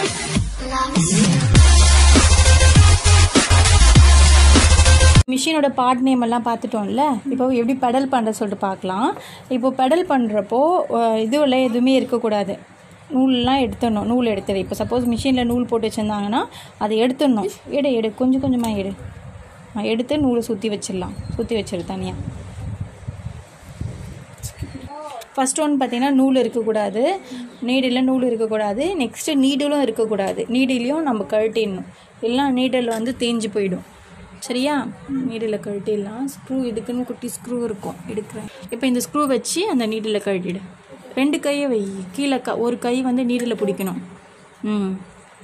மிஷினோட part name எல்லாம் பார்த்துட்டோம்ல இப்போ எப்படி பெடல் பண்ணுற சொல்லிட்டு பார்க்கலாம் இப்போ பெடல் பண்ணுறப்போ இதுவில் எதுவுமே இருக்கக்கூடாது நூல்லாம் எடுத்துடணும் நூல் எடுத்துடு இப்போ சப்போஸ் மிஷினில் நூல் போட்டு வச்சுருந்தாங்கன்னா அதை எடுத்துடணும் எடு எடு கொஞ்சம் கொஞ்சமாக எடு ஆ, எடுத்து நூலை சுற்றி வச்சிடலாம் சுற்றி வச்சிரு தனியாக ஃபர்ஸ்ட் ஒன் பார்த்தீங்கன்னா நூல் இருக்கக்கூடாது நீடில் நூல் இருக்கக்கூடாது நெக்ஸ்ட்டு நீடலும் இருக்கக்கூடாது நீடிலையும் நம்ம கழட்டிடணும் இல்லைனா நீடில் வந்து தேஞ்சு போயிடும் சரியா நீடில் கழட்டிடலாம் ஸ்க்ரூ இதுக்குன்னு குட்டி ஸ்க்ரூ இருக்கும் எடுக்கிறேன் இப்போ இந்த ஸ்க்ரூ வச்சு அந்த நீடில் கழட்டிடு ரெண்டு கையை வை கீழே க ஒரு கை வந்து நீடில் பிடிக்கணும் ம்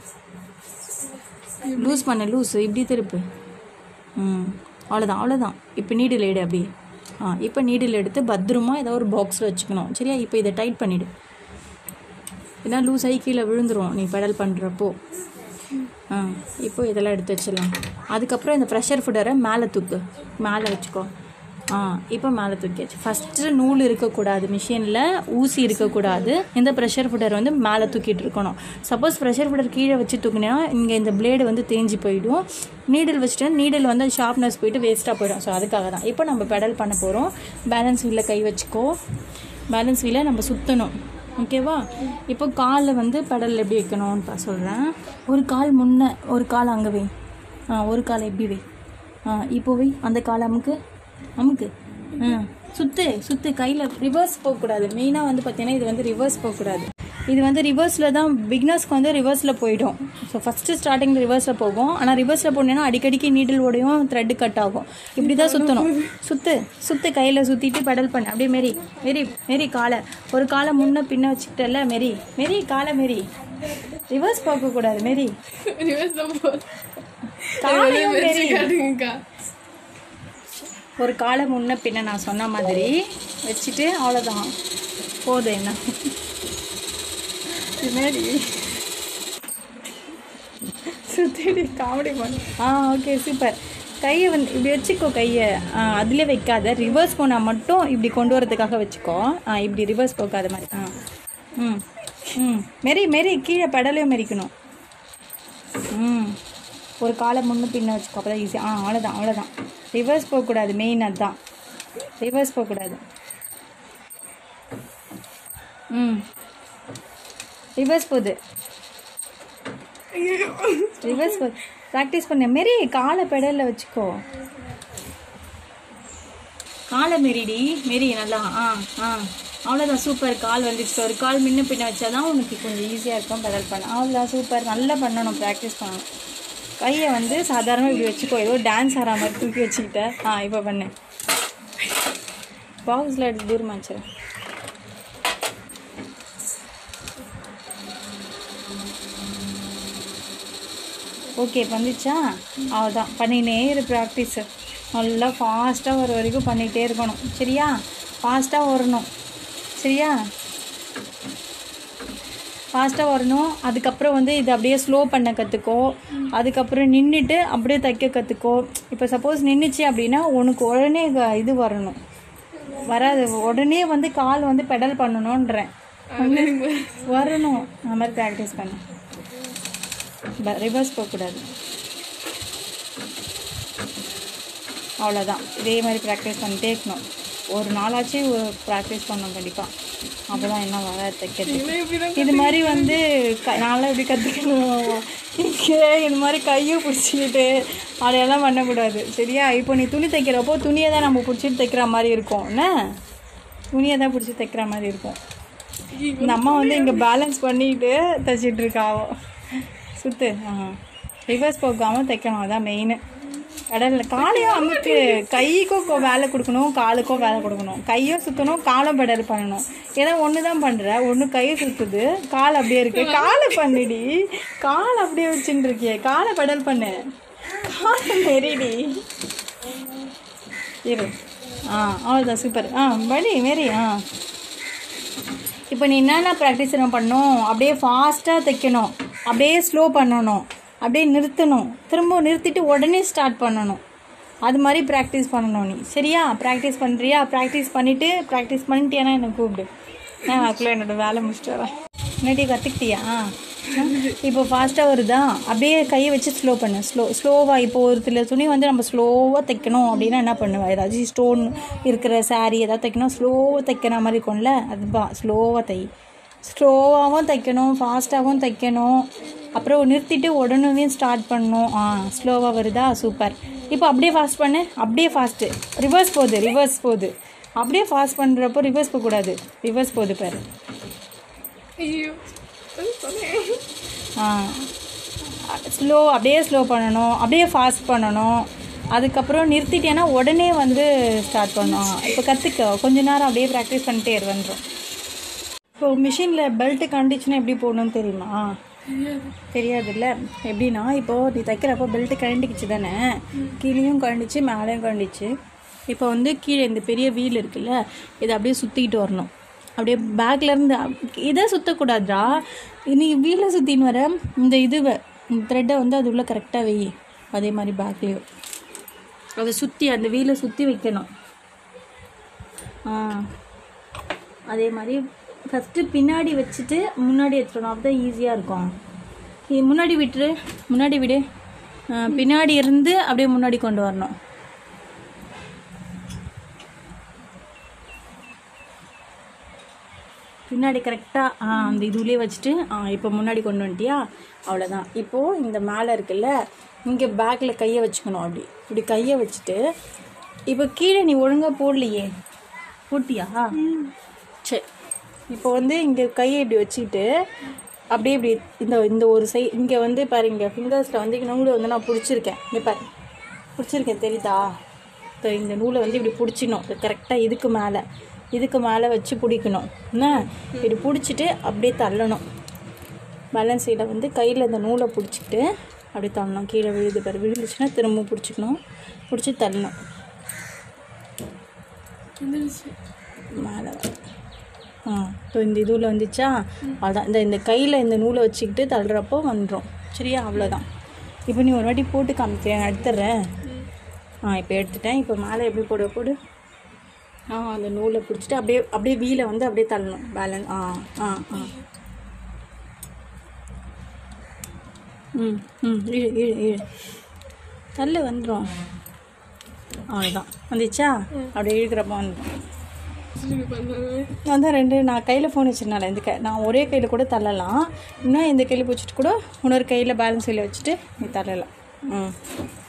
லூஸ் பண்ண லூஸ் இப்படி திருப்பு ம் அவ்வளோதான் அவ்வளோதான் இப்போ நீடில் எடு அப்படியே ஆ இப்போ நீடில் எடுத்து பத்திரமா ஏதோ ஒரு பாக்ஸில் வச்சுக்கணும் சரியா இப்போ இதை டைட் பண்ணிவிடு இதான் லூஸ் ஆகி கீழே விழுந்துரும் நீ பெடல் பண்ணுறப்போ ஆ இப்போ இதெல்லாம் எடுத்து வச்சிடலாம் அதுக்கப்புறம் இந்த ப்ரெஷர் ஃபுட்டரை மேலே தூக்கு மேலே வச்சுக்கோ ஆ இப்போ மேலே தூக்கியாச்சு ஃபஸ்ட்டு நூல் இருக்கக்கூடாது மிஷினில் ஊசி இருக்கக்கூடாது இந்த ப்ரெஷர் ஃபுட்டர் வந்து மேலே தூக்கிட்டு இருக்கணும் சப்போஸ் ப்ரெஷர் ஃபுட்டர் கீழே வச்சு தூக்குனா இங்கே இந்த பிளேடு வந்து தேஞ்சு போயிடும் நீடில் வச்சுட்டு நீடில் வந்து ஷார்ப்னஸ் போயிட்டு வேஸ்ட்டாக போயிடும் ஸோ அதுக்காக தான் இப்போ நம்ம பெடல் பண்ண போகிறோம் பேலன்ஸ் வீலில் கை வச்சுக்கோ பேலன்ஸ் வீலை நம்ம சுற்றணும் ஓகேவா இப்போ காலில் வந்து பெடல் எப்படி வைக்கணும்னு நான் சொல்கிறேன் ஒரு கால் முன்ன ஒரு கால் அங்கே வை ஆ ஒரு கால் எப்படி வை ஆ இப்போ வை அந்த கால் அமுக்கு அமுக்கு ஆ சுத்து சுத்து கையில் ரிவர்ஸ் போகக்கூடாது மெயினாக வந்து பார்த்தீங்கன்னா இது வந்து ரிவர்ஸ் போகக்கூடாது இது வந்து ரிவர்ஸில் தான் பிக்னஸ்க்கு வந்து ரிவர்ஸில் போயிடும் ஸோ ஃபஸ்ட்டு ஸ்டார்டிங்கில் ரிவர்ஸில் போகும் ஆனால் ரிவர்ஸில் போனீங்கன்னா அடிக்கடிக்கு நீடில் ஓடையும் த்ரெட்டு கட் ஆகும் இப்படி தான் சுற்றணும் சுத்து சுத்து கையில் சுற்றிட்டு பெடல் பண்ணு அப்படியே மெரி மெரி மெரி காலை ஒரு காலை முன்ன பின்ன வச்சுக்கிட்டல மெரி மெரி காலை மெரி ரிவர்ஸ் போகக்கூடாது மெரி காலையும் மெரி ஒரு காலை முன்ன பின்ன நான் சொன்ன மாதிரி வச்சுட்டு அவ்வளோதான் போதும் என்ன பின்னாடி சுத்திடி காமெடி பண்ணு ஆ ஓகே சூப்பர் கையை வந்து இப்படி வச்சுக்கோ கையை ஆ அதிலே வைக்காத ரிவர்ஸ் போனால் மட்டும் இப்படி கொண்டு வரதுக்காக வச்சுக்கோ ஆ இப்படி ரிவர்ஸ் போகாத மாதிரி ஆ ம் ம் மெரி மெரி கீழே பெடலையும் மெரிக்கணும் ம் ஒரு காலை முன்ன பின்ன வச்சுக்கோ அப்போ தான் ஈஸி ஆ அவ்வளோதான் அவ்வளோதான் ரிவர்ஸ் போகக்கூடாது மெயின் அதுதான் ரிவர்ஸ் போகக்கூடாது ம் ரிவர்ஸ் போகுது ரிவர்ஸ் போகுது ப்ராக்டிஸ் பண்ண மாரி காலை பெடலில் வச்சுக்கோ காலை மெரிடி மெரி நல்லா ஆ ஆ அவ்வளோதான் சூப்பர் கால் வந்துச்சு ஒரு கால் முன்ன பின்ன வச்சா தான் உனக்கு கொஞ்சம் ஈஸியாக இருக்கும் பெடல் பண்ண அவ்வளோதான் சூப்பர் நல்லா பண்ணணும் ப்ராக்டிஸ் பண்ணணும் கையை வந்து சாதாரணமாக இப்படி வச்சுக்கோ ஏதோ டான்ஸ் ஆடுற மாதிரி தூக்கி வச்சுக்கிட்ட ஆ இப்போ பண்ணு பாக்ஸில் எடுத்து தூரமாச்சு ஓகே வந்துச்சா அவ்வளோதான் பண்ணினே இரு ப்ராக்டிஸு நல்லா ஃபாஸ்ட்டாக வர வரைக்கும் பண்ணிகிட்டே இருக்கணும் சரியா ஃபாஸ்ட்டாக வரணும் சரியா ஃபாஸ்ட்டாக வரணும் அதுக்கப்புறம் வந்து இது அப்படியே ஸ்லோ பண்ண கற்றுக்கோ அதுக்கப்புறம் நின்றுட்டு அப்படியே தைக்க கற்றுக்கோ இப்போ சப்போஸ் நின்றுச்சு அப்படின்னா உனக்கு உடனே க- இது வரணும் வராது உடனே வந்து கால் வந்து பெடல் பண்ணணுன்றேன் வரணும் அந்த மாதிரி ப்ராக்டிஸ் பண்ணு ரிவர்ஸ் போகக்கூடாது அவ்வளோதான் இதே மாதிரி ப்ராக்டிஸ் பண்ணிட்டே இருக்கணும் ஒரு நாளாச்சும் ப்ராக்டிஸ் பண்ணணும் கண்டிப்பாக அப்போ தான் என்ன வர தைக்கிறது இது மாதிரி வந்து க நான்லாம் எப்படி கற்றுக்கணும் இங்கே இந்த மாதிரி கையை பிடிச்சிக்கிட்டு அதையெல்லாம் பண்ணக்கூடாது சரியா இப்போ நீ துணி தைக்கிறப்போ துணியை தான் நம்ம பிடிச்சிட்டு தைக்கிற மாதிரி இருக்கும் என்ன துணியை தான் பிடிச்சி தைக்கிற மாதிரி இருக்கும் இந்த அம்மா வந்து இங்கே பேலன்ஸ் பண்ணிட்டு தைச்சிட்டு இருக்காவோ சுத்து ஆ ரிவர்ஸ் போகாமல் தைக்கணும் அதான் மெயின் கடலில் காலையும் அமுக்கு கைக்கும் கொ- வேலை கொடுக்கணும் காலுக்கும் வேலை கொடுக்கணும் கையும் சுற்றணும் காலும் பெடல் பண்ணணும் ஏன்னா ஒன்று தான் பண்ணுற ஒன்று கையை சுற்றுது கால் அப்படியே இருக்கு காலை பண்ணுடி கால் அப்படியே வச்சுட்டு இருக்கியே காலை பெடல் பண்ணு காலை மெரிடி இரு ஆ அவ்வளோதான் சூப்பர் ஆ படி மேரி ஆ இப்போ நீ என்னென்ன ப்ராக்டிஸ் என்ன பண்ணணும் அப்படியே ஃபாஸ்ட்டாக தைக்கணும் அப்படியே ஸ்லோ பண்ணணும் அப்படியே நிறுத்தணும் திரும்ப நிறுத்திட்டு உடனே ஸ்டார்ட் பண்ணணும் அது மாதிரி ப்ராக்டிஸ் பண்ணணும் நீ சரியா ப்ராக்டிஸ் பண்ணுறியா ப்ராக்டிஸ் பண்ணிவிட்டு ப்ராக்டிஸ் பண்ணிட்டியானா என்னை கூப்பிடு நான் அதுக்குள்ளே என்னோட வேலை முடிச்சுட்டு வரேன் முன்னாடி கற்றுக்கிட்டியா இப்போ ஃபாஸ்ட்டாக வருதா அப்படியே கையை வச்சு ஸ்லோ பண்ணு ஸ்லோ ஸ்லோவாக இப்போ ஒரு சில துணி வந்து நம்ம ஸ்லோவாக தைக்கணும் அப்படின்னா என்ன பண்ணுவேன் ஏதாச்சும் ஸ்டோன் இருக்கிற saree ஏதாவது தைக்கணும் ஸ்லோவாக தைக்கிற மாதிரி இருக்கும்ல அதுதான் ஸ்லோவாக தை ஸ்லோவாகவும் தைக்கணும் ஃபாஸ்ட்டாகவும் தைக்கணும் அப்புறம் நிறுத்திட்டு உடனே ஸ்டார்ட் பண்ணணும் ஆ ஸ்லோவாக வருதா சூப்பர் இப்போ அப்படியே ஃபாஸ்ட் பண்ணு அப்படியே ஃபாஸ்ட்டு ரிவர்ஸ் போகுது ரிவர்ஸ் போகுது அப்படியே ஃபாஸ்ட் பண்ணுறப்போ ரிவர்ஸ் போகக்கூடாது ரிவர்ஸ் போகுது பாரு ஐயோ அது சொன்னேன் ஆ ஸ்லோ அப்படியே ஸ்லோ பண்ணணும் அப்படியே ஃபாஸ்ட் பண்ணணும் அதுக்கப்புறம் நிறுத்திட்டேன்னா உடனே வந்து ஸ்டார்ட் பண்ணணும் இப்போ கற்றுக்க கொஞ்ச நேரம் அப்படியே ப்ராக்டிஸ் பண்ணிட்டே இரு வந்துடும் இப்போ மிஷினில் பெல்ட்டு கண்டிச்சுன்னா எப்படி போடணும்னு தெரியுமா தெரியாதுல்ல எப்படின்னா இப்போது நீ தைக்கிறப்போ பெல்ட்டு கழண்டிக்கிச்சு தானே கீழேயும் கழண்டிச்சு மேலேயும் கழண்டிச்சு இப்போ வந்து கீழே இந்த பெரிய வீல் இருக்குல்ல இதை அப்படியே சுற்றிக்கிட்டு வரணும் அப்படியே பேக்ல இருந்து இதை சுற்றக்கூடாதுடா நீ வீலை சுற்றின்னு வர இந்த இதுவை இந்த த்ரெட்டை வந்து அது உள்ள கரெக்டாக வை அதே மாதிரி பேக்லேயும் அதை சுற்றி அந்த வீலை சுற்றி வைக்கணும் ஆ அதே மாதிரி ஃபஸ்ட்டு பின்னாடி வச்சுட்டு முன்னாடி எடுத்துடணும் அப்பதான் ஈஸியாக இருக்கும் நீ முன்னாடி விட்டுரு முன்னாடி விடு ஆ, பின்னாடி இருந்து அப்படியே முன்னாடி கொண்டு வரணும் பின்னாடி கரெக்டாக அந்த இதுலேயே வச்சுட்டு இப்போ முன்னாடி கொண்டு வந்துட்டியா அவ்வளோதான் இப்போது இந்த மேலே இருக்குல்ல இங்கே பேக்கில் கையை வச்சுக்கணும் அப்படி இப்படி கையை வச்சுட்டு இப்போ கீழே நீ ஒழுங்காக போடலையே போட்டியா சரி இப்போ வந்து இங்கே கையை இப்படி வச்சுக்கிட்டு அப்படியே இப்படி இந்த இந்த ஒரு சை இங்கே வந்து பாரு இங்கே ஃபிங்கர்ஸில் வந்து நூலை வந்து நான் பிடிச்சிருக்கேன் இங்கே பாரு பிடிச்சிருக்கேன் தெரியுதா இப்போ இந்த நூலை வந்து இப்படி பிடிச்சிடணும் கரெக்டாக இதுக்கு மேலே இதுக்கு மேலே வச்சு பிடிக்கணும் என்ன இப்படி பிடிச்சிட்டு அப்படியே தள்ளணும் பேலன்ஸ் சைடில் வந்து கையில் இந்த நூலை பிடிச்சிட்டு அப்படியே தள்ளணும் கீழே விழுது பாரு விழுந்துச்சுன்னா திரும்ப பிடிச்சிக்கணும் பிடிச்சி தள்ளணும் வந்துருச்சு மேலே ஆ இப்போ இந்த இதுவில் வந்துச்சா அதான் இந்த இந்த கையில் இந்த நூலை வச்சுக்கிட்டு தள்ளுறப்போ வந்துடும் சரியா அவ்வளோதான் இப்போ நீ ஒரு வாட்டி போட்டு காமிக்கிறேன் நான் எடுத்துடுறேன் ஆ இப்போ எடுத்துட்டேன் இப்போ மேலே எப்படி போட போடு ஆ அந்த நூலை பிடிச்சிட்டு அப்படியே அப்படியே வீலை வந்து அப்படியே தள்ளணும் பேலன்ஸ் ஆ ஆ ஆ ம் ம் இழு இழு இழு தள்ளு வந்துடும் அவ்வளோதான் வந்துச்சா அப்படியே இழுக்கிறப்ப வந்துடும் சொல்லுங்க பண்ணாங்க நான் தான் ரெண்டு நான் கையில் ஃபோன் வச்சிருந்தால இந்த கை நான் ஒரே கையில் கூட தள்ளலாம் இன்னும் இந்த கையில் பிடிச்சிட்டு கூட இன்னொரு கையில் பேலன்ஸ் கையில் வச்சுட்டு நீ தள்ளலாம் ம்